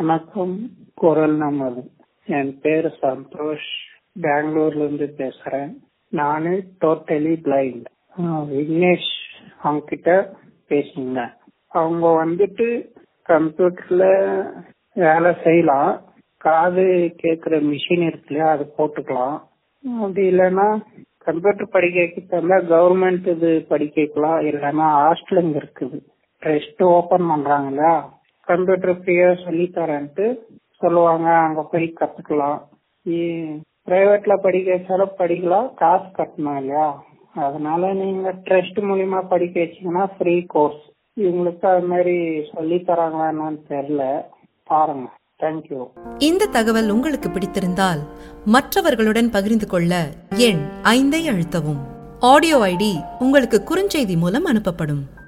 வணக்கம் குரல் நமது என் பேர் சந்தோஷ் பெங்களூர்ல இருந்து பேசுறேன் நானு டோட்டலி பிளைண்ட் விக்னேஷ் அவங்க கிட்ட பேசிங்க அவங்க வந்துட்டு கம்ப்யூட்டர்ல வேலை செய்யலாம் காது கேக்குற மிஷின் இருக்கு இல்லையா அது போட்டுக்கலாம் அப்படி இல்லைன்னா கம்ப்யூட்டர் படிக்க தந்தா கவர்மெண்ட் இது படிக்கலாம் இல்லைன்னா ஹாஸ்டலுங்க இருக்குது டெஸ்ட் ஓபன் பண்றாங்கல்ல கம்ப்யூட்டர் ஃப்ரீயா சொல்லி தரேன்ட்டு சொல்லுவாங்க அங்க போய் கத்துக்கலாம் பிரைவேட்ல படிக்க வச்சாலும் படிக்கலாம் காசு கட்டணும் இல்லையா அதனால நீங்க ட்ரஸ்ட் மூலியமா படிக்க வச்சீங்கன்னா ஃப்ரீ கோர்ஸ் இவங்களுக்கு அது மாதிரி சொல்லி தராங்களா என்னன்னு தெரியல பாருங்க தேங்க்யூ இந்த தகவல் உங்களுக்கு பிடித்திருந்தால் மற்றவர்களுடன் பகிர்ந்து கொள்ள எண் ஐந்தை அழுத்தவும் ஆடியோ ஐடி உங்களுக்கு குறுஞ்செய்தி மூலம் அனுப்பப்படும்